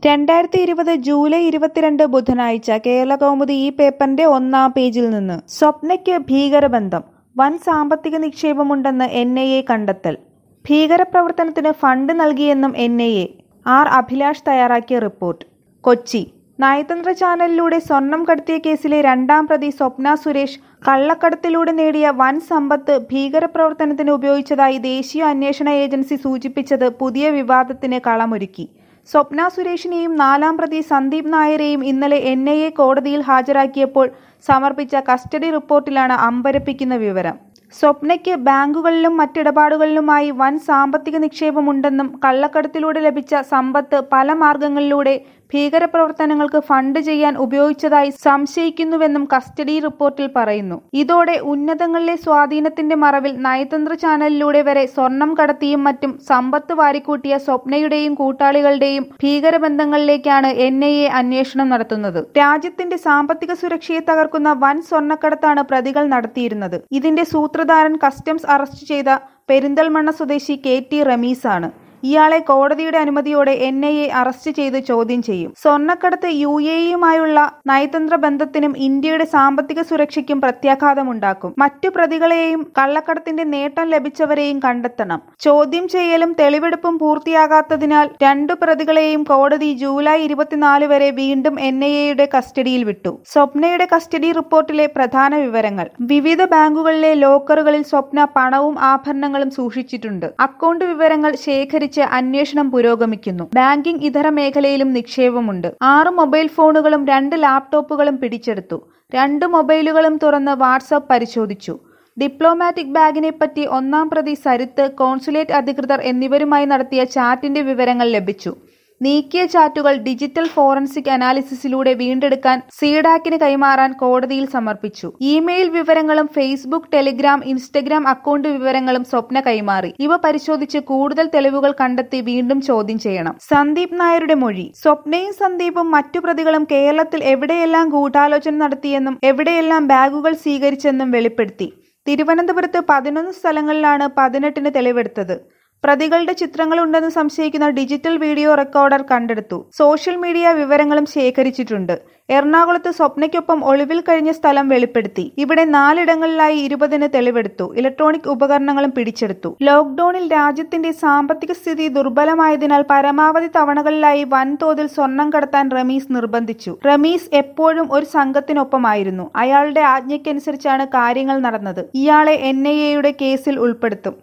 രണ്ടായിരത്തി ഇരുപത് ജൂലൈ ഇരുപത്തിരണ്ട് ബുധനാഴ്ച കേരളകൗമുദി ഈ പേപ്പറിന്റെ ഒന്നാം പേജിൽ നിന്ന് സ്വപ്നയ്ക്ക് ഭീകരബന്ധം വൻ സാമ്പത്തിക നിക്ഷേപമുണ്ടെന്ന് എൻ ഐ എ കണ്ടെത്തൽ ഭീകരപ്രവർത്തനത്തിന് ഫണ്ട് നൽകിയെന്നും N I A R Abhilash തയ്യാറാക്കിയ റിപ്പോർട്ട് കൊച്ചി നയതന്ത്ര ചാനലിലൂടെ സ്വർണം കടത്തിയ കേസിലെ രണ്ടാം പ്രതി സ്വപ്ന സുരേഷ് കള്ളക്കടത്തിലൂടെ നേടിയ വൻ സമ്പത്ത് ഭീകരപ്രവർത്തനത്തിന് ഉപയോഗിച്ചതായി ദേശീയ അന്വേഷണ ഏജൻസി സൂചിപ്പിച്ചത് പുതിയ വിവാദത്തിന് കളമൊരുക്കി സ്വപ്ന സുരേഷിനെയും നാലാം പ്രതി സന്ദീപ് നായരെയും ഇന്നലെ എൻ ഐ എ കോടതിയിൽ ഹാജരാക്കിയപ്പോൾ സമർപ്പിച്ച കസ്റ്റഡി റിപ്പോർട്ടിലാണ് അമ്പരപ്പിക്കുന്ന വിവരം സ്വപ്നയ്ക്ക് ബാങ്കുകളിലും മറ്റിടപാടുകളിലുമായി വൻ സാമ്പത്തിക നിക്ഷേപമുണ്ടെന്നും കള്ളക്കടത്തിലൂടെ ലഭിച്ച സമ്പത്ത് പല മാർഗങ്ങളിലൂടെ ഭീകരപ്രവർത്തനങ്ങൾക്ക് ഫണ്ട് ചെയ്യാൻ ഉപയോഗിച്ചതായി സംശയിക്കുന്നുവെന്നും കസ്റ്റഡി റിപ്പോർട്ടിൽ പറയുന്നു ഇതോടെ ഉന്നതങ്ങളിലെ സ്വാധീനത്തിന്റെ മറവിൽ നയതന്ത്ര ചാനലിലൂടെ വരെ സ്വർണം കടത്തിയും മറ്റും സമ്പത്ത് വാരിക്കൂട്ടിയ സ്വപ്നയുടെയും കൂട്ടാളികളുടെയും ഭീകരബന്ധങ്ങളിലേക്കാണ് എൻ ഐ എ അന്വേഷണം നടത്തുന്നത് രാജ്യത്തിന്റെ സാമ്പത്തിക സുരക്ഷയെ തകർക്കുന്ന വൻ സ്വർണ്ണക്കടത്താണ് പ്രതികൾ നടത്തിയിരുന്നത് ഇതിന്റെ സൂത്രധാരൻ കസ്റ്റംസ് അറസ്റ്റ് ചെയ്ത പെരിന്തൽമണ്ണ സ്വദേശി കെ ടി റമീസാണ് ഇയാളെ കോടതിയുടെ അനുമതിയോടെ എൻ ഐ എ അറസ്റ്റ് ചെയ്ത് ചോദ്യം ചെയ്യും സ്വർണ്ണക്കടത്ത് യു എ ഇയുമായുള്ള നയതന്ത്ര ബന്ധത്തിനും ഇന്ത്യയുടെ സാമ്പത്തിക സുരക്ഷയ്ക്കും പ്രത്യാഘാതമുണ്ടാക്കും മറ്റു പ്രതികളെയും കള്ളക്കടത്തിന്റെ നേട്ടം ലഭിച്ചവരെയും കണ്ടെത്തണം ചോദ്യം ചെയ്യലും തെളിവെടുപ്പും പൂർത്തിയാകാത്തതിനാൽ രണ്ടു പ്രതികളെയും കോടതി ജൂലൈ ഇരുപത്തിനാല് വരെ വീണ്ടും എൻ ഐ എയുടെ കസ്റ്റഡിയിൽ വിട്ടു സ്വപ്നയുടെ കസ്റ്റഡി റിപ്പോർട്ടിലെ പ്രധാന വിവരങ്ങൾ വിവിധ ബാങ്കുകളിലെ ലോക്കറുകളിൽ സ്വപ്ന പണവും ആഭരണങ്ങളും സൂക്ഷിച്ചിട്ടുണ്ട് അക്കൗണ്ട് വിവരങ്ങൾ ശേഖരിച്ച് അന്വേഷണം പുരോഗമിക്കുന്നു ബാങ്കിംഗ് ഇതര മേഖലയിലും നിക്ഷേപമുണ്ട് ആറ് മൊബൈൽ ഫോണുകളും രണ്ട് ലാപ്ടോപ്പുകളും പിടിച്ചെടുത്തു രണ്ട് മൊബൈലുകളും തുറന്ന് വാട്സാപ്പ് പരിശോധിച്ചു ഡിപ്ലോമാറ്റിക് ബാഗിനെപ്പറ്റി ഒന്നാം പ്രതി സരിത്ത് കോൺസുലേറ്റ് അധികൃതർ എന്നിവരുമായി നടത്തിയ ചാറ്റിന്റെ വിവരങ്ങൾ ലഭിച്ചു നീക്കിയ ചാറ്റുകൾ ഡിജിറ്റൽ ഫോറൻസിക് അനാലിസിസിലൂടെ വീണ്ടെടുക്കാൻ സീഡാക്കിന് കൈമാറാൻ കോടതിയിൽ സമർപ്പിച്ചു ഇമെയിൽ വിവരങ്ങളും ഫേസ്ബുക്ക് ടെലിഗ്രാം ഇൻസ്റ്റഗ്രാം അക്കൗണ്ട് വിവരങ്ങളും സ്വപ്ന കൈമാറി ഇവ പരിശോധിച്ച് കൂടുതൽ തെളിവുകൾ കണ്ടെത്തി വീണ്ടും ചോദ്യം ചെയ്യണം സന്ദീപ് നായരുടെ മൊഴി സ്വപ്നയും സന്ദീപും മറ്റു പ്രതികളും കേരളത്തിൽ എവിടെയെല്ലാം ഗൂഢാലോചന നടത്തിയെന്നും എവിടെയെല്ലാം ബാഗുകൾ സ്വീകരിച്ചെന്നും വെളിപ്പെടുത്തി തിരുവനന്തപുരത്ത് പതിനൊന്ന് സ്ഥലങ്ങളിലാണ് പതിനെട്ടിന് തെളിവെടുത്തത് പ്രതികളുടെ ചിത്രങ്ങളുണ്ടെന്ന് സംശയിക്കുന്ന ഡിജിറ്റൽ വീഡിയോ റെക്കോർഡർ കണ്ടെടുത്തു സോഷ്യൽ മീഡിയ വിവരങ്ങളും ശേഖരിച്ചിട്ടുണ്ട് എറണാകുളത്ത് സ്വപ്നയ്ക്കൊപ്പം ഒളിവിൽ കഴിഞ്ഞ സ്ഥലം വെളിപ്പെടുത്തി ഇവിടെ നാലിടങ്ങളിലായി ഇരുപതിന് തെളിവെടുത്തു ഇലക്ട്രോണിക് ഉപകരണങ്ങളും പിടിച്ചെടുത്തു ലോക്ഡൌണിൽ രാജ്യത്തിന്റെ സാമ്പത്തിക സ്ഥിതി ദുർബലമായതിനാൽ പരമാവധി തവണകളിലായി വൻതോതിൽ സ്വർണം കടത്താൻ റമീസ് നിർബന്ധിച്ചു റമീസ് എപ്പോഴും ഒരു സംഘത്തിനൊപ്പമായിരുന്നു അയാളുടെ ആജ്ഞയ്ക്കനുസരിച്ചാണ് കാര്യങ്ങൾ നടന്നത് ഇയാളെ എൻ ഐ എയുടെ കേസിൽ ഉൾപ്പെടുത്തും